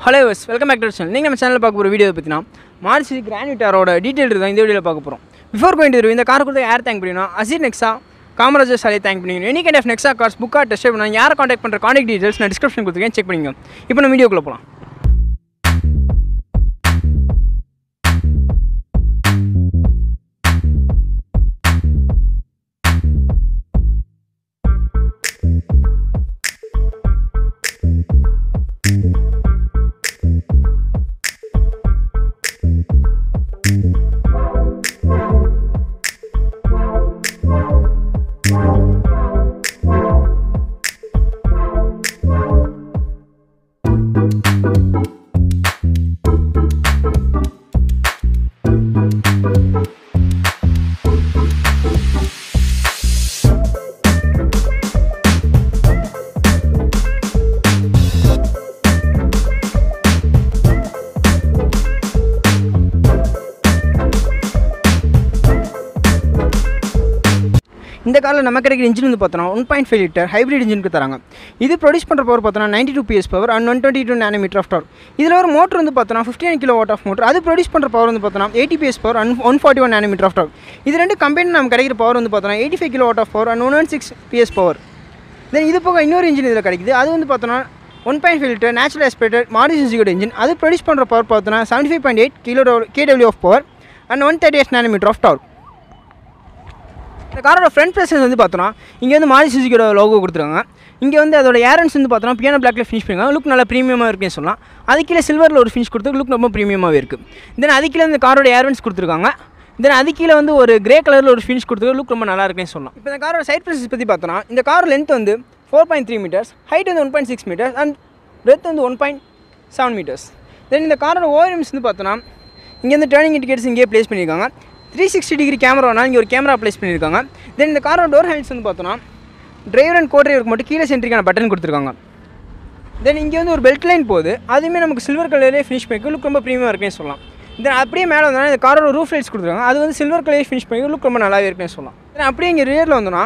hello வஸ் welcome back to channel நீங்கள் நம்ம சேனலில் பார்க்க போகிற வீடியோ பற்றினா மார்சி கிரானிட்டாரோட டீட்டெயில் தான் இந்த வீடியோவில் பார்க்க போகிறோம் பிஃபோர் கோயின் டு இந்த கார் கொடுத்து யார் தேங்க் பண்ணினா அசீர் நெக்ஸா காமராஜர் சாலை தேங்க் பண்ணிக்கணும் any kind of Nexa cars புக்காக டெஸ்ட் பண்ணால் யாரை காண்டாக்ட் பண்ணுற காண்டாக்ட் டீட்டெயில்ஸ் நான் டிஸ்கிரிப்ஷன் கொடுத்துருக்கேன் செக் பண்ணிக்கோங்க இப்போ நம்ம வீடியோக்குள்ளே போகலாம் இந்த காரில் நம்ம கிடைக்கிற இன்ஜின் வந்து பார்த்தோன்னா one point five litre hybrid இன்ஜினுக்கு தராங்க இது ப்ரொடியூஸ் பண்ணுற பவர் பார்த்தோன்னா ninety two PS power and one twenty two nanometre of torque இதில் ஒரு மோட்டர் வந்து பார்த்தோன்னா fifty nine kilo watt of motor அது ப்ரொடியூஸ் பண்ணுற பவர் வந்து பார்த்தோன்னா eighty PS power and one forty one nanometre of torque இது ரெண்டு கம்பெனி நம்ம கிடைக்கிற பவர் வந்து பார்த்தோன்னா eighty five kilo watt of power and one one six PS power then இது போக இன்னொரு இன்ஜின் இதில் கிடைக்குது அது வந்து பார்த்தோன்னா one point five litre natural aspirated மாடி சுசியோட இன்ஜின் அது ப்ரொடியூஸ் பண்ணுற பவர் பார்த்தோன்னா seventy five point eight kilo KW of power and one thirty eight nanometre of torque இந்த காரோட ஃப்ரண்ட் ப்ரெசன்ஸ் வந்து பார்த்தோன்னா இங்கே வந்து மாரி சுசுக்கியோட லோகோ கொடுத்துருக்காங்க இங்கே வந்து அதோட ஏரன்ஸ் வந்து பார்த்தோன்னா பியானோ பிளாக்ல ஃபினிஷ் பண்ணிருக்காங்க லுக் நல்லா ப்ரீமியமாக இருக்குன்னு சொல்லலாம் அது கீழே சில்வரில் ஒரு ஃபினிஷ் கொடுத்து லுக் ரொம்ப ப்ரீமியமாகவே இருக்குது தென் அது கீழே இந்த காரோட ஏரன்ஸ் கொடுத்துருக்காங்க தென் அது கீழே வந்து ஒரு கிரே கலரில் ஒரு ஃபினிஷ் கொடுத்து லுக் ரொம்ப நல்லா இருக்குன்னு சொல்லலாம் இப்போ இந்த காரோட சைட் ப்ரெசன்ஸ் பற்றி பார்த்தோன்னா இந்த காரோட லென்த் வந்து four point three metres height வந்து one point six metres and breadth வந்து one point seven metres then இந்த காரோட ஓஎம்ஸ் வந்து பார்த்தோன்னா இங்கே வந்து டேர்னிங் இண்டிகேட்டர்ஸ் இங்கே ப்ளேஸ் பண்ணியிருக்காங்க த்ரீ சிக்ஸ்டி டிகிரி கேமரானால் இங்கே ஒரு கேமரா ப்ளேஸ் பண்ணியிருக்காங்க தென் இந்த காரோட டோர் ஹேண்ட்ஸ் வந்து பார்த்தோன்னா டிரைவர் அண்ட் கோ டிரைவருக்கு மட்டும் கீழே சென்ட்ரிக்கான பட்டன் கொடுத்துருக்காங்க தென் இங்கே வந்து ஒரு பெல்ட் லைன் போகுது அதுவுமே நமக்கு சில்வர் கலர்லேயே ஃபினிஷ் பண்ணி லுக் ரொம்ப ப்ரீமியமாக இருக்குன்னு சொல்லலாம் தென் அப்படியே மேலே வந்தோன்னா இந்த காரோட ரூஃப் லைட்ஸ் கொடுத்துருக்காங்க அது வந்து சில்வர் கலரே ஃபினிஷ் பண்ணி லுக் ரொம்ப நல்லாவே இருக்குன்னு சொல்லலாம் தென் அப்படியே இங்கே ரியரில் வந்தோன்னா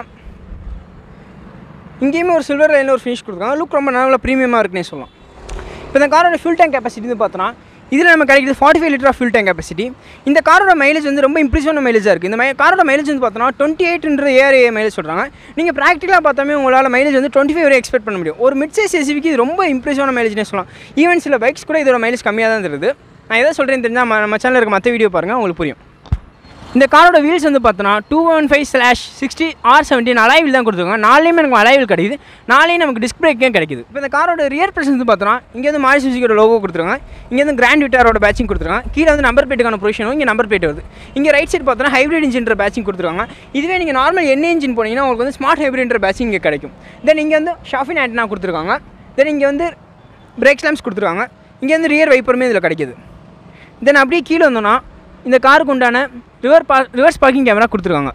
இங்கேயுமே ஒரு சில்வர் லைனில் ஒரு ஃபினிஷ் கொடுத்துருக்காங்க லுக் ரொம்ப நல்லா ப்ரீமியமாக இருக்குன்னே சொல்லலாம் இப்போ இந்த காரோட ஃபில் டேங்க் கெப்பாசிட்டி வந்து பார்த்தோன்னா இதில் நம்ம கிடைக்குது forty five litre of fuel tank capacity இந்த காரோட மைலேஜ் வந்து ரொம்ப இம்ப்ரெசிவான மைலேஜாக இருக்குது இந்த மை காரோட மைலேஜ் வந்து பார்த்தோன்னா டுவெண்ட்டி எயிட்ன்ற ஏஆர்ஏ மைலேஜ் சொல்கிறாங்க நீங்கள் ப்ராக்டிக்கலாக பார்த்தாமே உங்களால் மைலேஜ் வந்து டுவெண்ட்டி ஃபைவ் வரை எக்ஸ்பெக்ட் பண்ண முடியும் ஒரு மிட் சைஸ் எஸ்யூவிக்கு இது ரொம்ப இம்ப்ரெசிவான மைலேஜ்னே சொல்லலாம் ஈவன் சில பைக்ஸ் கூட இதோட மைலேஜ் கம்மியாக தான் தருது நான் எதை சொல்கிறேன்னு தெரிஞ்சால் நம்ம நம்ம சேனலில் இருக்க மற்ற வீடியோ பாருங்கள் உங்களுக்கு புரியும் இந்த காரோட வீல்ஸ் வந்து பார்த்தோன்னா two one five slash sixty R seventeen அலைவில் தான் கொடுத்துருக்காங்க நாளையுமே எனக்கு அலைவில் கிடைக்குது நாளையும் நமக்கு டிஸ்க் பிரேக்கே கிடைக்குது இப்போ இந்த காரோட ரியர் பிரசன்ஸ் வந்து பார்த்தோன்னா இங்கே வந்து மாரி சுசிக்கோட லோகோ கொடுத்துருக்காங்க இங்கே வந்து கிராண்ட் விட்டாரோட பேட்சிங் கொடுத்துருக்காங்க கீழே வந்து நம்பர் பிளேட்டுக்கான பொசிஷனும் இங்கே நம்பர் பிளேட் வருது இங்கே ரைட் சைடு பார்த்தோன்னா ஹைப்ரிட் இன்ஜின்ற பேட்சிங் கொடுத்துருக்காங்க இதுவே நீங்கள் நார்மல் என்ன இன்ஜின் போனீங்கன்னா உங்களுக்கு வந்து ஸ்மார்ட் ஹைப்ரிட்ன்ற பேட்சிங் இங்கே கிடைக்கும் தென் இங்கே வந்து ஷாஃபின் ஆண்டனா கொடுத்துருக்காங்க தென் இங்கே வந்து பிரேக் ஸ்லாம்ஸ் கொடுத்துருக்காங்க இங்கே வந்து ரியர் வைப்பருமே இதில் கிடைக்குது தென் அப்படியே கீழே வந்தோன்னா இந்த காருக்கு உண்டான ரிவர் பா ரிவர்ஸ் பார்க்கிங் கேமரா கொடுத்துருக்காங்க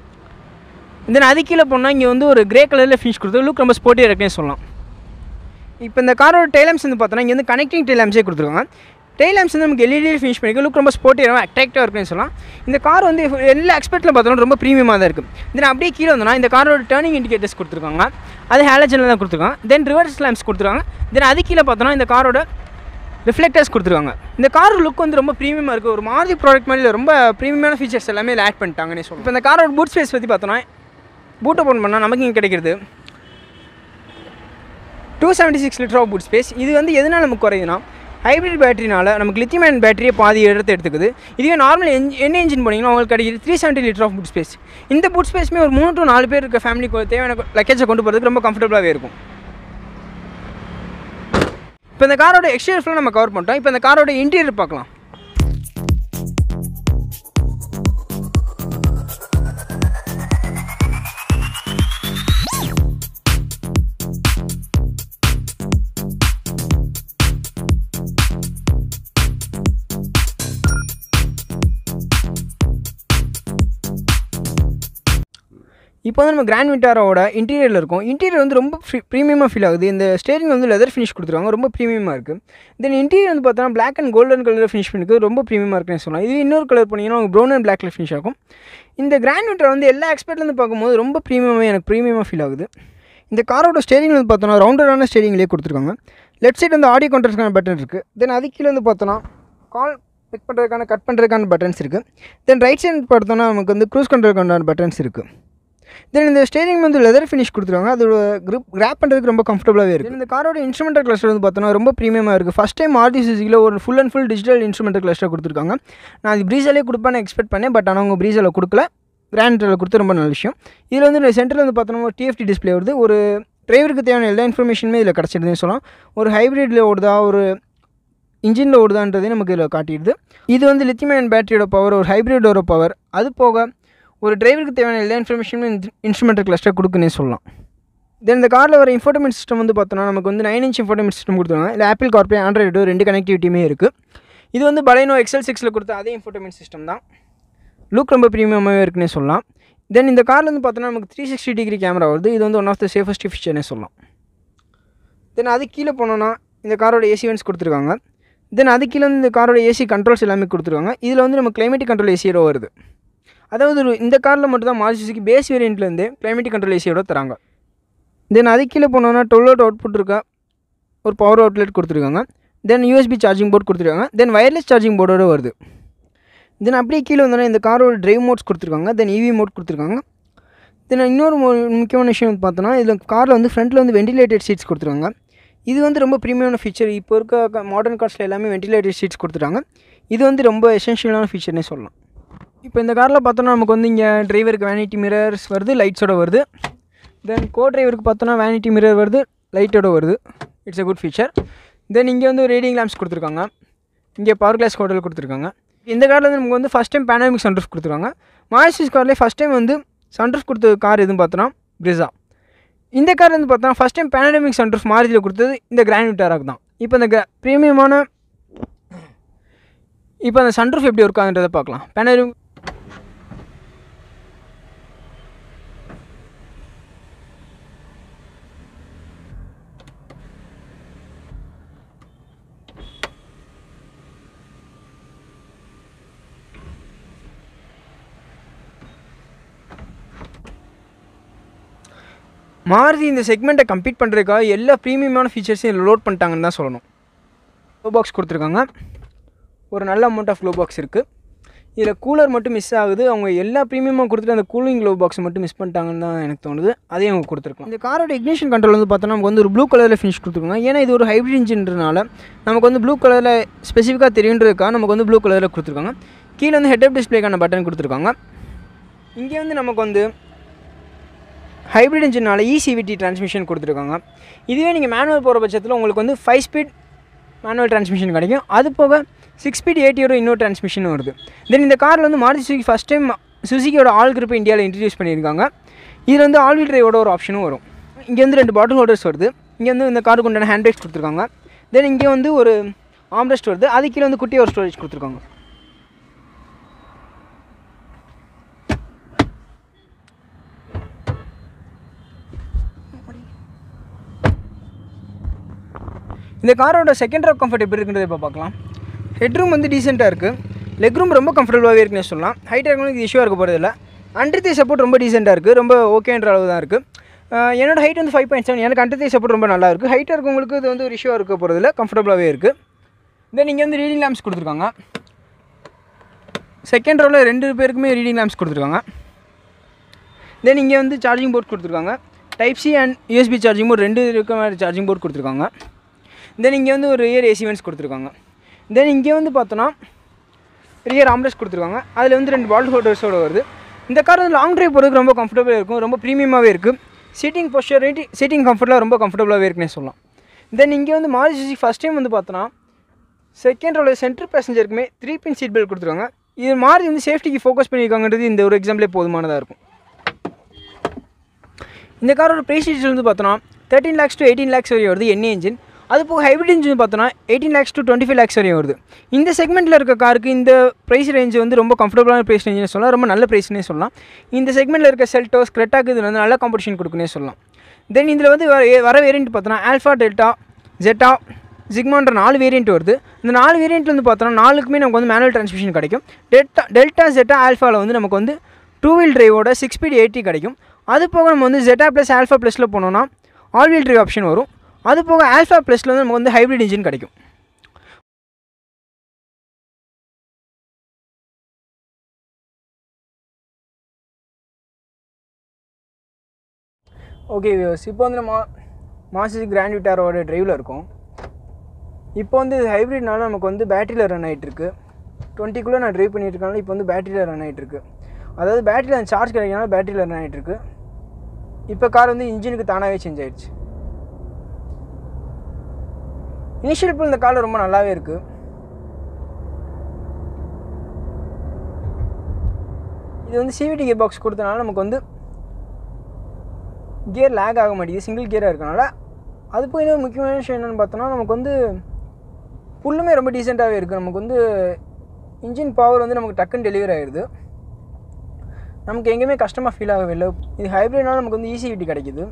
தென் அது கீழே போனால் இங்கே வந்து ஒரு கிரே கலரில் ஃபினிஷ் கொடுத்து லுக் ரொம்ப ஸ்போர்ட்டியாக இருக்குன்னு சொல்லலாம் இப்போ இந்த காரோட டெய்லாம்ஸ் வந்து பார்த்தோன்னா இங்கே வந்து கனெக்டிங் டெய்லாம்ஸே கொடுத்துருக்காங்க டெய்லாம்ஸ் வந்து நமக்கு எல்இடி ஃபினிஷ் பண்ணிக்க லுக் ரொம்ப ஸ்போர்ட்டியாக அட்ராக்டிவாக இருக்குன்னு சொல்லலாம் இந்த கார் வந்து எல்லா எக்ஸ்பெக்ட்டில் பார்த்தோன்னா ரொம்ப ப்ரீமியமாக தான் இருக்குது தென் அப்படியே கீழே வந்தோன்னா இந்த காரோட டேர்னிங் இண்டிகேட்டர்ஸ் கொடுத்துருக்காங்க அது ஹேலஜனில் தான் கொடுத்துருக்காங்க தென் ரிவர்ஸ் லேம்ப்ஸ் கொடுத்துருக்காங்க தென் அது கீழே பார்த்தோன்னா இந்த காரோட ரிஃப்ளெக்டர்ஸ் கொடுத்துருக்காங்க இந்த கார் லுக் வந்து ரொம்ப ப்ரீமியமாக இருக்குது ஒரு மாதிரி ப்ராடக்ட் மாதிரி ரொம்ப ப்ரீமியமான ஃபீச்சர்ஸ் எல்லாமே இதில் ஆட் பண்ணிட்டாங்கன்னு சொல்லலாம் இப்போ இந்த காரோட பூட் ஸ்பேஸ் பற்றி பார்த்தோன்னா பூட் ஓப்பன் பண்ணால் நமக்கு இங்கே கிடைக்கிறது two seventy six litre of boot space இது வந்து எதனால் நமக்கு குறையுதுன்னா ஹைப்ரிட் பேட்டரினால நமக்கு லித்தியம் அயன் பேட்டரியை பாதி இடத்தை எடுத்துக்குது இதுவே நார்மல் என்ஜி என்ன இன்ஜின் போனீங்கன்னா உங்களுக்கு கிடைக்கிது three seventy litre of boot space இந்த பூட் ஸ்பேஸுமே ஒரு மூணு டு நாலு பேர் இருக்க ஃபேமிலிக்கு தேவையான லக்கேஜை கொண்டு போகிறதுக்கு ரொம்ப கம்ஃபர்டபுளாகவே இருக்கும் இப்போ இந்த காரோட எக்ஸ்டீரியர் ஃபுல்லாக நம்ம கவர் பண்ணிட்டோம் இப்போ இந்த காரோட இன்டீரியர் பார்க்கலாம் இப்போ வந்து நம்ம கிராண்ட் விட்டாரோட இன்டீரியரில் இருக்கும் இன்டீரியர் வந்து ரொம்ப ப்ரீமியமாக ஃபீல் ஆகுது இந்த ஸ்டேரிங் வந்து லெதர் ஃபினிஷ் கொடுத்துருவாங்க ரொம்ப ப்ரீமியமாக இருக்குது தென் இன்டீரியர் வந்து பார்த்தோன்னா black and golden colour finish பண்ணிருக்கு ரொம்ப ப்ரீமியமாக இருக்குன்னு சொல்லலாம் இது இன்னொரு கலர் பண்ணிங்கன்னா உங்களுக்கு ப்ரௌன் அண்ட் பிளாக்ல ஃபினிஷ் ஆகும் இந்த கிராண்ட் விட்டர் வந்து எல்லா எக்ஸ்பெக்ட்லேருந்து பார்க்கும்போது ரொம்ப ப்ரீமியமாக எனக்கு ப்ரீமியமாக ஃபீல் ஆகுது இந்த காரோட ஸ்டேரிங் வந்து பார்த்தோன்னா ரவுண்டடான ஸ்டேரிங்லேயே கொடுத்துருக்காங்க லெஃப்ட் சைடு வந்து ஆடியோ கண்ட்ரோல்ஸ்க்கான பட்டன் இருக்குது தென் அது கீழே வந்து பார்த்தோன்னா கால் பிக் பண்ணுறதுக்கான கட் பண்ணுறதுக்கான பட்டன்ஸ் இருக்குது தென் ரைட் சைடு பார்த்தோன்னா நமக்கு வந்து க்ரூஸ் கண்ட்ரோலுக்கான பட்டன்ஸ் இருக்குது தென் இந்த ஸ்டேரிங் வந்து லெதர் ஃபினிஷ் கொடுத்துருவாங்க அதோட grip கிராப் பண்ணுறதுக்கு ரொம்ப கம்ஃபர்டபுளாகவே இருக்குது இந்த காரோட இன்ஸ்ட்ருமெண்டல் கிளஸ்டர் வந்து பார்த்தோன்னா ரொம்ப ப்ரீமியமாக இருக்குது ஃபஸ்ட் டைம் ஆர்டி சுசிக்கில் ஒரு full and full digital instrumental cluster கொடுத்துருக்காங்க நான் அது ப்ரீஸாலே கொடுப்பேன்னு எக்ஸ்பெக்ட் பண்ணேன் பட் ஆனால் அவங்க ப்ரீஸில் கொடுக்கல கிராண்டில் கொடுத்து ரொம்ப நல்ல விஷயம் இதில் வந்து சென்டரில் வந்து பார்த்தோன்னா ஒரு டிஎஃப்டி டிஸ்பிளே வருது ஒரு டிரைவருக்கு தேவையான எல்லா இன்ஃபர்மேஷனுமே இதில் கிடச்சிடுதுன்னு சொல்லலாம் ஒரு ஹைப்ரிட்டில் ஓடுதா ஒரு இன்ஜினில் ஓடுதான்றதே நமக்கு இதில் காட்டிடுது இது வந்து லித்தியம் பேட்டரியோட பவர் ஒரு ஹைப்ரிடோட பவர் அது போக ஒரு டிரைவருக்கு தேவையான எல்லா இன்ஃபர்மேஷனுமே இன்ஸ்ட்ருமெண்டல் கிளஸ்டர் கொடுக்குன்னே சொல்லலாம் தென் இந்த காரில் வர இன்ஃபோர்டைன்மெண்ட் சிஸ்டம் வந்து பார்த்தோன்னா நமக்கு வந்து நைன் இன்ச் இன்ஃபோர்டைன்மெண்ட் சிஸ்டம் கொடுத்துருவாங்க இல்லை ஆப்பிள் கார்ப்ளே ஆண்ட்ராய்டு ரெண்டு கனெக்டிவிட்டியுமே இருக்குது இது வந்து பலைனோ எக்ஸல் சிக்ஸில் கொடுத்த அதே இன்ஃபோர்டைன்மெண்ட் சிஸ்டம் தான் லுக் ரொம்ப ப்ரீமியமாகவே இருக்குன்னே சொல்லலாம் தென் இந்த காரில் வந்து பார்த்தோன்னா நமக்கு த்ரீ சிக்ஸ்டி டிகிரி கேமரா வருது இது வந்து ஒன் ஆஃப் த சேஃபஸ்ட் ஃபீச்சர்னே சொல்லலாம் தென் அது கீழே போனோன்னா இந்த காரோட ஏசி வென்ஸ் கொடுத்துருக்காங்க தென் அது கீழே வந்து இந்த காரோட ஏசி கண்ட்ரோல்ஸ் எல்லாமே கொடுத்துருக்காங்க இதில் வந்து நம்ம கிளைமேட்டிக் கண்ட்ரோல் ஏசியோட வருது அதாவது ஒரு இந்த காரில் மட்டும் தான் மாருதிக்கு பேஸ் வேரியண்ட்லேருந்து கிளைமேட்டிக் கண்ட்ரோல் ஏசியோட தராங்க தென் அது கீழே போனோன்னா டுவெல் அவுட் அவுட்புட் இருக்கா ஒரு பவர் அவுட்லெட் கொடுத்துருக்காங்க தென் யூஎஸ்பி சார்ஜிங் போர்ட் கொடுத்துருக்காங்க தென் வயர்லெஸ் சார்ஜிங் போர்டோட வருது தென் அப்படியே கீழே வந்தோன்னா இந்த காரோட டிரைவ் மோட்ஸ் கொடுத்துருக்காங்க தென் இவி மோட் கொடுத்துருக்காங்க தென் இன்னொரு மு- முக்கியமான விஷயம் வந்து பார்த்தோன்னா இதில் காரில் வந்து ஃப்ரண்ட்டில் வந்து வெண்டிலேட்டட் சீட்ஸ் கொடுத்துருக்காங்க இது வந்து ரொம்ப ப்ரீமியமான ஃபீச்சர் இப்போ இருக்க மாடர்ன் கார்ஸில் எல்லாமே வெண்டிலேட்டட் சீட்ஸ் கொடுத்துட்டாங்க இது வந்து ரொம்ப எசென்ஷியலான ஃபீச்சர்னே சொல்லலாம் இப்போ இந்த காரில் பார்த்தோன்னா நமக்கு வந்து இங்கே டிரைவருக்கு வேனிட்டி மிரர்ஸ் வருது லைட்ஸோட வருது தென் கோ டிரைவருக்கு பார்த்தோன்னா வேனிட்டி மிரர் வருது லைட்டோட வருது it's a good feature then இங்கே வந்து ரீடிங் லேம்ப்ஸ் கொடுத்துருக்காங்க இங்கே பவர் கிளாஸ் ஹோட்டல் கொடுத்துருக்காங்க இந்த காரில் வந்து நமக்கு வந்து ஃபஸ்ட் டைம் பேனாமிக் சன்ரூஃப் கொடுத்துருக்காங்க மாருதி கார்லேயே ஃபஸ்ட் டைம் வந்து சன்ரூஃப் கொடுத்த கார் எதுன்னு பார்த்தோன்னா பிரிசா இந்த கார் வந்து பார்த்தோன்னா ஃபஸ்ட் டைம் பேனடமிக் சன்ரூஃப் மாருதியில் கொடுத்தது இந்த கிராண்ட் விட்டாராக தான் இப்போ இந்த ப்ரீமியமான இப்போ அந்த சன்ரூஃப் எப்படி ஒர்க் ஆகுன்றதை பார்க்கலாம் பேனடமிக் மாருதி இந்த செக்மெண்ட்டை கம்ப்ளீட் பண்ணுறதுக்காக எல்லா ப்ரீமியமான ஃபீச்சர்ஸையும் இதில் லோட் பண்ணிட்டாங்கன்னு தான் சொல்லணும் க்ளோ பாக்ஸ் கொடுத்துருக்காங்க ஒரு நல்ல அமௌண்ட் ஆஃப் க்ளோ பாக்ஸ் இருக்குது இதில் கூலர் மட்டும் மிஸ் ஆகுது அவங்க எல்லா ப்ரீமியமாக கொடுத்துட்டு அந்த கூலிங் க்ளோ பாக்ஸ் மட்டும் மிஸ் பண்ணிட்டாங்கன்னு தான் எனக்கு தோணுது அதையும் அவங்க கொடுத்துருக்கலாம் இந்த காரோட இக்னிஷன் கண்ட்ரோல் வந்து பார்த்தோன்னா நமக்கு வந்து ஒரு ப்ளூ கலரில் ஃபினிஷ் கொடுத்துருக்காங்க ஏன்னா இது ஒரு ஹைப்ரிட் இன்ஜின்றனால நமக்கு வந்து ப்ளூ கலரில் ஸ்பெசிஃபிக்காக தெரியுன்றதுக்காக நமக்கு வந்து ப்ளூ கலரில் கொடுத்துருக்காங்க கீழே வந்து ஹெட் அப் டிஸ்பிளேக்கான பட்டன் கொடுத்துருக்காங்க இங்கே வந்து நமக்கு வந்து ஹைப்ரிட் இன்ஜினால இசிவிடி டிரான்ஸ்மிஷன் கொடுத்துருக்காங்க இதுவே நீங்கள் மேனுவல் போகிற பட்சத்தில் உங்களுக்கு வந்து ஃபைவ் ஸ்பீட் மேனுவல் டிரான்ஸ்மிஷன் கிடைக்கும் அது போக சிக்ஸ் ஸ்பீட் ஏடியோட இன்னொரு டிரான்ஸ்மிஷன் வருது தென் இந்த காரில் வந்து மாருதி சுசுகி ஃபஸ்ட் டைம் சுசுகியோட ஆல் குரூப் இந்தியாவில் இன்ட்ரடியூஸ் பண்ணியிருக்காங்க இதில் வந்து ஆல் வீல் டிரைவோட ஒரு ஆப்ஷனும் வரும் இங்கே வந்து ரெண்டு பாட்டில் ஹோல்டர்ஸ் வருது இங்கே வந்து இந்த காருக்கு உண்டான ஹேண்ட் பேக்ஸ் கொடுத்துருக்காங்க தென் இங்கே வந்து ஒரு ஆம்ரெஸ்ட் வருது அது கீழே வந்து குட்டி ஒரு ஸ்டோரேஜ் கொடுத்துருக்காங்க இந்த காரோட செகண்ட் ரோ கம்ஃபர்ட் எப்படி இருக்குன்றதை இப்போ பார்க்கலாம் ஹெட்ரூம் வந்து டீசெண்டாக இருக்குது லெக் ரூம் ரொம்ப கம்ஃபர்டபுளாகவே இருக்குன்னு சொல்லலாம் ஹைட் இருக்கவங்களுக்கு இது இஷ்யூவாக இருக்க போகிறதில்ல அண்டர்தி சப்போர்ட் ரொம்ப டீசெண்டாக இருக்குது ரொம்ப ஓகேன்ற அளவு தான் இருக்குது என்னோட ஹைட் வந்து ஃபைவ் பாயிண்ட் செவன் எனக்கு அண்டர்தி சப்போர்ட் ரொம்ப நல்லா இருக்குது ஹைட்டாக இருக்கவங்களுக்கு இது வந்து ஒரு இஷ்யூவாக இருக்க போகிறதில்ல கம்ஃபர்டபுளாகவே இருக்குது தென் இங்கே வந்து ரீடிங் லேம்ப்ஸ் கொடுத்துருக்காங்க செகண்ட் ரோவில் ரெண்டு பேருக்குமே ரீடிங் லேம்ப்ஸ் கொடுத்துருக்காங்க தென் இங்கே வந்து சார்ஜிங் போர்ட் கொடுத்துருக்காங்க type C and USB charging port ரெண்டு இருக்க மாதிரி சார்ஜிங் போர்ட் கொடுத்துருக்காங்க தென் இங்கே வந்து ஒரு ரியர் ஏசி வென்ஸ் கொடுத்துருக்காங்க தென் இங்கே வந்து பார்த்தோன்னா ரியர் ஆம்ரெஸ்ட் கொடுத்துருக்காங்க அதில் வந்து ரெண்டு பால்ட் ஹோல்டர்ஸோட வருது இந்த கார் வந்து லாங் டிரைவ் போகிறதுக்கு ரொம்ப கம்ஃபர்டபுளாக இருக்கும் ரொம்ப ப்ரீமியமாகவே இருக்குது சீட்டிங் பொசிஷர் சீட்டிங் கம்ஃபர்ட்டாக ரொம்ப கம்ஃபர்டபுளாகவே இருக்குன்னே சொல்லலாம் தென் இங்கே வந்து மாருதி சுசுகி ஃபஸ்ட் டைம் வந்து பார்த்தோன்னா செகண்ட் ரோல சென்ட்ரல் பேசஞ்சருக்குமே த்ரீ பின் சீட் பெல்ட் கொடுத்துருக்காங்க இது மாருதி வந்து சேஃப்டிக்கு ஃபோக்கஸ் பண்ணியிருக்காங்கன்றது இந்த ஒரு எக்ஸாம்பிளே போதுமானதாக இருக்கும் இந்த காரோட ப்ரைஸ் டீட்டெயில் வந்து பார்த்தோன்னா thirteen lakhs to eighteen lakhs வரையும் வருது எண்ணெய் இன்ஜின் அது போக ஹைப்ரிட் இன்ஜின் பார்த்தோன்னா eighteen lakhs to twenty five lakhs வரையும் வருது இந்த செக்மெண்ட்டில் இருக்க காருக்கு இந்த ப்ரைஸ் ரேஞ்ச் வந்து ரொம்ப கம்ஃபர்டபுளான ப்ரைஸ் ரேஞ்சுன்னு சொல்லலாம் ரொம்ப நல்ல ப்ரைஸ்னே சொல்லலாம் இந்த செக்மெண்ட்டில் இருக்க செல்டோஸ் கிரெட்டாக்கு இது வந்து நல்ல காம்படிஷன் கொடுக்குன்னே சொல்லலாம் தென் இதில் வந்து வர வர வேரியண்ட் பார்த்தோன்னா ஆல்ஃபா டெல்டா ஜெட்டா ஜிக்மான்ற நாலு வேரியண்ட் வருது இந்த நாலு வேரியண்ட் வந்து பார்த்தோன்னா நாலுக்குமே நமக்கு வந்து மேனுவல் டிரான்ஸ்மிஷன் கிடைக்கும் டெல்டா டெல்டா ஜெட்டா ஆல்ஃபாவில் வந்து நமக்கு வந்து டூ வீல் டிரைவோட சிக்ஸ் ஸ்பீட் எயிட்டி கிடைக்கும் அது போக நம்ம வந்து ஜெட்டா ப்ளஸ் ஆல்ஃபா ப்ளஸில் போனோம்னா ஆல் வீல் டிரைவ் ஆப்ஷன் வரும் அது போக ஆல்ஃபா ப்ளஸில் வந்து நமக்கு வந்து ஹைப்ரிட் இன்ஜின் கிடைக்கும் ஓகே வியூவர்ஸ் இப்போ வந்து நம்ம மாசிஸ் கிராண்ட் விட்டாரோட டிரைவில் இருக்கும் இப்போ வந்து இது ஹைப்ரிட்னால நமக்கு வந்து பேட்டரியில் ரன் ஆகிட்டுருக்கு டுவெண்ட்டிக்குள்ளே நான் ட்ரைவ் பண்ணிட்டு இருக்கனால இப்போ வந்து பேட்டரியில் ரன் ஆகிட்டுருக்கு அதாவது பேட்டரியில் சார்ஜ் கிடைக்கனால பேட்டரியில் ரன் ஆகிட்டுருக்கு இப்போ கார் வந்து இன்ஜினுக்கு தானாகவே சேஞ்ச் ஆயிடுச்சு இனிஷியல் புல் இந்த கார் ரொம்ப நல்லாவே இருக்குது இது வந்து சிவிடி கியர் பாக்ஸ் கொடுத்தனால நமக்கு வந்து கியர் லேக் ஆக மாட்டேங்குது சிங்கிள் கியராக இருக்கனால அது போய் இன்னொரு முக்கியமான விஷயம் என்னென்னு பார்த்தோன்னா நமக்கு வந்து புல்லுமே ரொம்ப டீசெண்டாகவே இருக்குது நமக்கு வந்து இன்ஜின் பவர் வந்து நமக்கு டக்குன்னு டெலிவரி ஆகிடுது நமக்கு எங்கேயுமே கஷ்டமாக ஃபீல் ஆகவே இல்லை இது ஹைப்ரிட்னால நமக்கு வந்து ஈஸிவிட்டி கிடைக்குது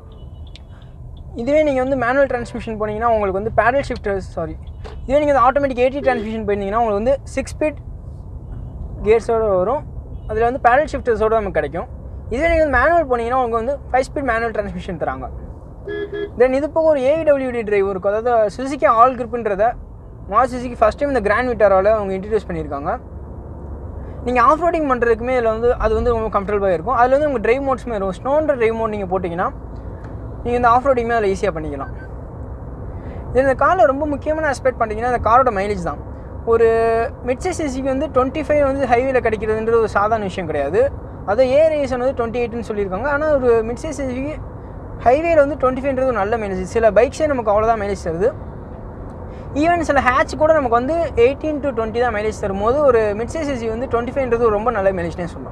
இதுவே நீங்கள் வந்து மேனுவல் டிரான்ஸ்மிஷன் போனீங்கன்னா உங்களுக்கு வந்து பேடல் ஷிஃப்டர் சாரி இதுவே நீங்கள் ஆட்டோமேட்டிக் ஏடி டிரான்ஸ்மிஷன் போயிருந்தீங்கன்னா உங்களுக்கு வந்து சிக்ஸ் ஸ்பீட் கியர்ஸோடு வரும் அதில் வந்து பேடல் ஷிஃப்டர்ஸோடு நமக்கு கிடைக்கும் இதுவே நீங்கள் வந்து மேனுவல் போனீங்கன்னா உங்களுக்கு வந்து ஃபைவ் ஸ்பீட் மேனுவல் டிரான்ஸ்மிஷன் தராங்க தென் இது போக ஒரு ஏவிடபிள்யூடி டிரைவ் இருக்கும் அதாவது சுசுக்கி ஆல் கிரிப்புன்றத மா சுசுக்கி ஃபஸ்ட் டைம் இந்த கிராண்ட் விட்டாரால் அவங்க இன்ட்ரடியூஸ் பண்ணியிருக்காங்க நீங்கள் ஆஃப் ரோடிங் பண்ணுறதுக்குமே இதில் வந்து அது வந்து ரொம்ப கம்ஃபர்டபுளாக இருக்கும் அதில் வந்து உங்கள் ட்ரைவ் மோட்ஸுமே இருக்கும் ஸ்னோன்ற ட்ரைவ் மோட் நீங்கள் போட்டிங்கன்னா நீங்கள் இந்த ஆஃப் ரோடிங்குமே அதில் ஈஸியாக பண்ணிக்கலாம் இது இந்த காரில் ரொம்ப முக்கியமான ஆஸ்பெக்ட் பண்ணிங்கன்னா இந்த காரோட மைலேஜ் தான் ஒரு மிட்சைஸ் சிசிக்கு வந்து டுவெண்ட்டி ஃபைவ் வந்து ஹைவேல கிடைக்கிறதுன்றது ஒரு சாதாரண விஷயம் கிடையாது அது ஏ ரேசன் வந்து டுவெண்ட்டி எயிட்னு சொல்லியிருக்காங்க ஆனால் ஒரு மிட்சைஸ் சிசிக்கு ஹைவேல வந்து டுவெண்ட்டி ஃபைவ்ன்றது ஒரு நல்ல மைலேஜ் சில பைக்ஸே நமக்கு அவ்வளோதான் மைலேஜ் தருது ஈவன் சில ஹேட்ச் கூட நமக்கு வந்து எயிட்டீன் டு டுவெண்ட்டி தான் மைலேஜ் தரும்போது ஒரு மிட்சைஸ் சிசி வந்து டுவெண்ட்டி ஃபைவ்ன்றது ரொம்ப நல்ல மைலேஜ்னே சொல்லலாம்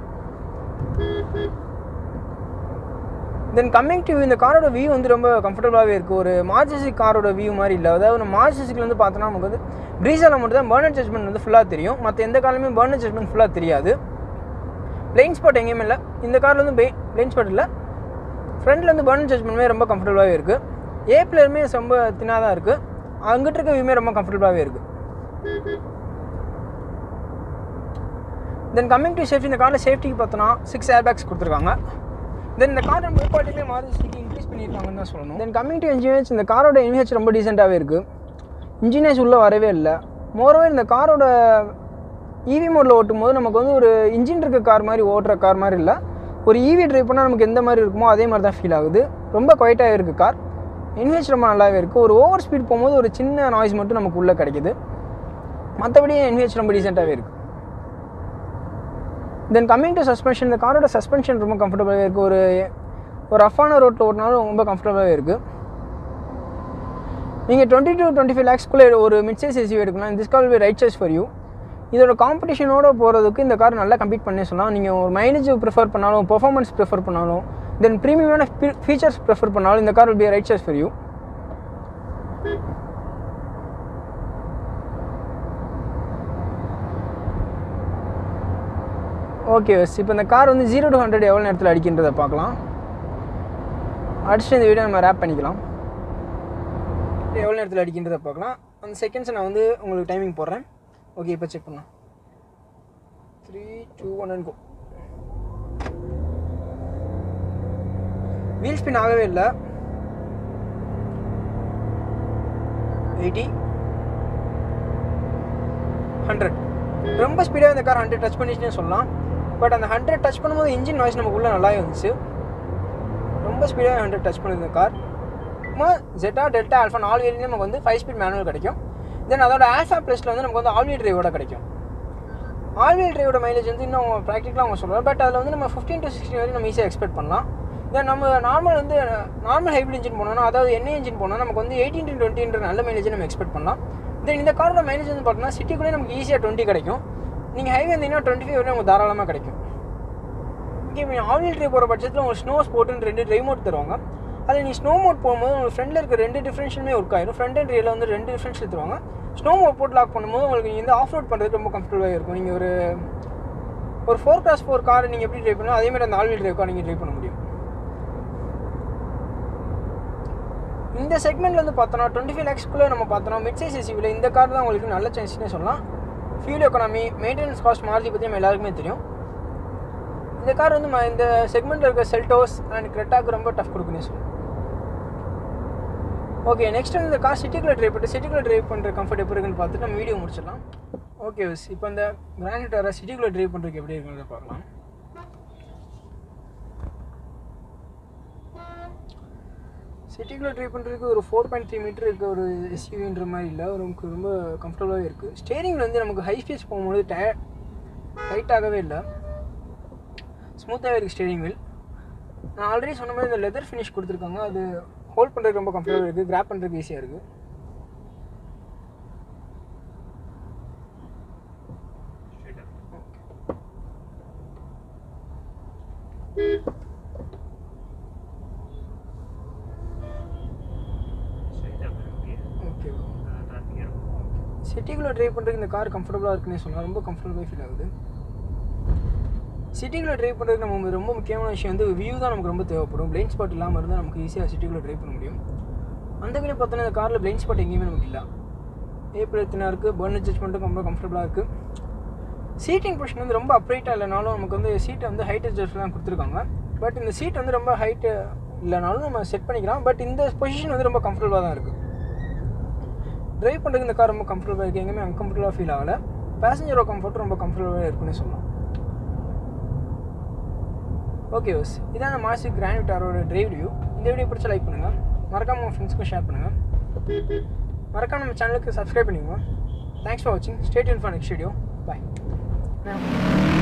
தென் கம்மிங் டு இந்த காரோட வியூ வந்து ரொம்ப கம்ஃபர்டபுளாகவே இருக்குது ஒரு மார்ஜசி காரோட வியூ மாதிரி இல்லை அதாவது நம்ம மார்ஜசிக்கில் வந்து பார்த்தோன்னா நமக்கு வந்து ப்ரீஸால் மட்டும் தான் பர்னர் ஜட்மெண்ட் வந்து ஃபுல்லாக தெரியும் மற்ற எந்த கார்லையுமே பர்னர் ஜட்மெண்ட் ஃபுல்லாக தெரியாது பிளைன் ஸ்பாட் எங்கேயுமே இல்லை இந்த காரில் வந்து பெய் பிளைன் ஸ்பாட் இல்லை ஃப்ரண்ட்டில் வந்து பர்னர் ஜட்மெண்ட்டுமே ரொம்ப கம்ஃபர்டபுளாகவே இருக்குது ஏ பிளேயருமே ரொம்ப தின்னாக தான் இருக்குது அங்கிட்டு இருக்க வியூமே ரொம்ப கம்ஃபர்டபுளாகவே இருக்குது தென் கம்மிங் டு சேஃப்டி இந்த காரில் சேஃப்டிக்கு பார்த்தோன்னா சிக்ஸ் ஏர் பேக்ஸ் கொடுத்துருக்காங்க தென் இந்த கார் நம்ம குவாலிட்டியுமே மாருதிக்கு இன்க்ரீஸ் பண்ணியிருக்காங்கன்னு தான் சொல்லணும் தென் கம்மிங் டு இன்ஜினியர்ஸ் இந்த காரோட இன்ஹெச் ரொம்ப டீசெண்டாகவே இருக்குது இன்ஜினியர்ஸ் உள்ளே வரவே இல்லை மோரோவர் இந்த காரோட இவி மோடில் ஓட்டும் போது நமக்கு வந்து ஒரு இன்ஜின் இருக்க கார் மாதிரி ஓட்டுற கார் மாதிரி இல்லை ஒரு இவி ட்ரைவ் பண்ணால் நமக்கு எந்த மாதிரி இருக்குமோ அதே மாதிரி தான் ஃபீல் ஆகுது ரொம்ப குவைட்டாகவே இருக்குது கார் இன்ஹெச் ரொம்ப நல்லாவே இருக்குது ஒரு ஓவர் ஸ்பீட் போகும்போது ஒரு சின்ன நாய்ஸ் மட்டும் நமக்கு உள்ளே கிடைக்குது மற்றபடி இன்ஹெச் ரொம்ப டீசெண்டாகவே இருக்குது தென் கம்மிங் டு சஸ்பென்ஷன் இந்த காரோட சஸ்பென்ஷன் ரொம்ப கம்ஃபர்டபுளாகவே இருக்குது ஒரு ஒரு ரஃபான ரோட்டில் ஓட்டினாலும் ரொம்ப கம்ஃபர்டபுளாகவே இருக்குது நீங்கள் டுவெண்ட்டி டு டுவெண்ட்டி ஃபைவ் லேக்ஸ்க்குள்ளே ஒரு மிட் சைஸ் எஸ்யூ எடுக்கலாம் this could be right choice for you இதோட காம்படிஷனோட போகிறதுக்கு இந்த கார் நல்லா கம்ப்ளீட் பண்ணி சொல்லலாம் நீங்கள் ஒரு மைலேஜ் ப்ரிஃபர் பண்ணாலும் பெர்ஃபார்மன்ஸ் ப்ரிஃபர் பண்ணாலும் தென் ப்ரீமியமான ஃபீச்சர்ஸ் ப்ரிஃபர் பண்ணாலும் இந்த car will be a right choice for you okay yes இப்போ இந்த கார் வந்து ஜீரோ டு ஹண்ட்ரட் எவ்வளோ நேரத்தில் அடிக்கின்றதை பார்க்கலாம் அடிச்சுட்டு இந்த வீடியோ நம்ம ரேப் பண்ணிக்கலாம் எவ்வளோ நேரத்தில் அடிக்கின்றதை பார்க்கலாம் அந்த செகண்ட்ஸை நான் வந்து உங்களுக்கு டைமிங் போடுறேன் ஓகே இப்போ செக் பண்ணலாம் three two one and go wheel spin ஆகவே இல்லை எயிட்டி ஹண்ட்ரட் ரொம்ப ஸ்பீடாக இந்த கார் ஹண்ட்ரட் டச் பண்ணிச்சுன்னே சொல்லலாம் பட் அந்த ஹண்ட்ரட் டச் பண்ணும்போது இன்ஜின் வாய்ஸ் நமக்கு உள்ள நல்லாவே வந்துச்சு ரொம்ப ஸ்பீடாக ஹண்ட்ரட் டச் பண்ணுது இந்த கார் நம்ம ஜெட்டா டெல்டா ஆல்ஃபா நாலு வேலையும் நமக்கு வந்து ஃபைவ் ஸ்பீட் மேனுவல் கிடைக்கும் தென் அதோட ஆல்ஃபா ப்ளஸில் வந்து நமக்கு வந்து ஆல்வீல் டிரைவோட கிடைக்கும் ஆல்வீல் டிரைவோட மைலேஜ் வந்து இன்னும் ப்ராக்டிக்கலாக அவங்க சொல்லுவாங்க பட் அதில் வந்து நம்ம ஃபிஃப்டீன் டு சிக்ஸ்டின் வரைக்கும் நம்ம ஈஸியாக எக்ஸ்பெக்ட் பண்ணலாம் தென் நம்ம நார்மல் வந்து நார்மல் ஹைப்ரிட் இன்ஜின் போனோம்னா அதாவது என்ன இன்ஜின் போனோம்னா நமக்கு வந்து எயிட்டீன் டு டுவெண்ட்டின்ற நல்ல மைலேஜ் நம்ம எக்ஸ்பெக்ட் பண்ணலாம் தென் இந்த காரோட மைலேஜ் வந்து பார்த்தோம்னா சிட்டிக்குள்ளே நமக்கு ஈஸியாக டுவெண்ட்டி கிடைக்கும் நீங்கள் ஹைவே வந்தீங்கன்னா டுவெண்ட்டி ஃபைவ் வரையும் உங்களுக்கு தாராளமாக கிடைக்கும் ஓகே நீங்கள் ஆவில் ட்ரைவ் போகிற பட்சத்தில் உங்களுக்கு ஸ்னோ ஸ்போர்ட்னு ரெண்டு ட்ரைவ் மோட் தருவாங்க அதில் நீ ஸ்னோ மோட் போகும்போது உங்களுக்கு ஃப்ரண்டில் இருக்க ரெண்டு டிஃப்ரென்ஷனுமே ஒர்க் ஆயிரும் ஃப்ரண்ட் அண்ட் ரியலில் வந்து ரெண்டு டிஃப்ரென்ஷியல் தருவாங்க ஸ்னோ மோட் போட்டு லாக் பண்ணும்போது உங்களுக்கு நீங்கள் வந்து ஆஃப் ரோட் பண்ணுறதுக்கு ரொம்ப கம்ஃபர்டபுளாக இருக்கும் நீங்கள் ஒரு ஒரு ஃபோர் கிளாஸ் ஃபோர் கார் நீங்கள் எப்படி ட்ரைவ் பண்ணணும் அதே மாதிரி அந்த ஆல்வீல் ட்ரைவ் கார் நீங்கள் ட்ரைவ் பண்ண முடியும் இந்த செக்மெண்ட்ல வந்து பார்த்தோன்னா டுவெண்ட்டி ஃபைவ் லேக்ஸ்க்குள்ளே நம்ம பார்த்தோன்னா மிட் சைஸ் எஸ்யூவில் இந்த கார் தான் உங்களுக்கு நல்ல சான்ஸ்னே சொல்லலாம் fuel economy maintenance cost Maruti பற்றி நம்ம எல்லாருக்குமே தெரியும் இந்த கார் வந்து ம- இந்த செக்மெண்ட்டில் இருக்க செல்டோஸ் அண்ட் கிரெட்டாக்கு ரொம்ப டஃப் கொடுக்குன்னே சொல்லலாம் ஓகே நெக்ஸ்ட் வந்து இந்த கார் சிட்டிக்குள்ளே ட்ரைவ் பண்ணிட்டு சிட்டிக்குள்ளே ட்ரைவ் பண்ணுற கம்ஃபர்ட் எப்படி இருக்குன்னு பார்த்துட்டு நம்ம வீடியோ முடிச்சிடலாம் ஓகே விஸ் இப்போ இந்த கிரானைட் வர சிட்டிக்குள்ளே ட்ரைவ் பண்ணுறதுக்கு எப்படி இருக்குன்னு பார்க்கலாம் சிட்டிக்குள்ளே ட்ரைவ் பண்ணுறதுக்கு ஒரு ஃபோர் பாயிண்ட் த்ரீ மீட்டர் இருக்க ஒரு எஸ்யூவின்ற மாதிரி இல்லை நமக்கு ரொம்ப கம்ஃபர்டபுளாகவே இருக்குது ஸ்டேரிங்கில் வந்து நமக்கு ஹை ஸ்பீஸ் போகும்போது டய டைட்டாகவே இல்லை ஸ்மூத்தாகவே இருக்குது ஸ்டேரிங் வீல் நான் ஆல்ரெடி சொன்ன மாதிரி இந்த லெதர் ஃபினிஷ் கொடுத்துருக்காங்க அது ஹோல்ட் பண்ணுறதுக்கு ரொம்ப கம்ஃபர்டபுளாக இருக்குது கிராப் பண்ணுறதுக்கு ஈஸியாக இருக்குது ஓகே சிட்டிக்குள்ளே ட்ரைவ் பண்ணுறதுக்கு இந்த கார் கம்ஃபர்டபுளாக இருக்குன்னு சொல்லலாம் ரொம்ப கம்ஃபர்டபுளாக ஃபீல் ஆகுது சிட்டிக்குள்ளே ட்ரைவ் பண்ணுறதுக்கு நம்ம ரொம்ப முக்கியமான விஷயம் வந்து வியூ தான் நமக்கு ரொம்ப தேவைப்படும் பிளைண்ட் ஸ்பாட் இல்லாமல் இருந்தால் நமக்கு ஈஸியாக சிட்டிக்குள்ளே ட்ரைவ் பண்ண முடியும் அந்த வகையில் பார்த்தோன்னா இந்த காரில் பிளைண்ட் ஸ்பாட் எங்கேயுமே நமக்கு இல்லை ஏப்ரல் எத்தனை இருக்குது பர்ன் அட்ஜஸ்ட்மெண்ட்டும் ரொம்ப கம்ஃபர்டபுளாக இருக்குது சீட்டிங் பொசிஷன் வந்து ரொம்ப அப்ரைட்டாக இல்லைனாலும் நமக்கு வந்து சீட்டை வந்து ஹைட் அட்ஜஸ்ட் தான் கொடுத்துருக்காங்க பட் இந்த சீட் வந்து ரொம்ப ஹைட்டு இல்லைனாலும் நம்ம செட் பண்ணிக்கலாம் பட் இந்த பொசிஷன் வந்து ரொம்ப கம்ஃபர்டபுளாக தான் இருக்குது ட்ரைவ் பண்ணுறதுக்கு இந்த கார் ரொம்ப கம்ஃபர்டபுளாக இருக்குது எங்கேயுமே அன்கம்ஃபர்டபுளாக ஃபீல் ஆகலை பேசஞ்சரோட கம்ஃபர்ட் ரொம்ப கம்ஃபர்டபுளாக இருக்குன்னு சொல்லலாம் ஓகே ஓஸ் இதான் அந்த மாசி கிராண்ட் விட்டாரோட டிரைவ் வியூ இந்த வீடியோ பிடிச்ச லைக் பண்ணுங்கள் மறக்காம உங்கள் ஃப்ரெண்ட்ஸ்க்கும் ஷேர் பண்ணுங்கள் மறக்காம நம்ம சேனலுக்கு சப்ஸ்கிரைப் பண்ணிக்கோங்க தேங்க்ஸ் ஃபார் வாட்சிங் state in for next video bye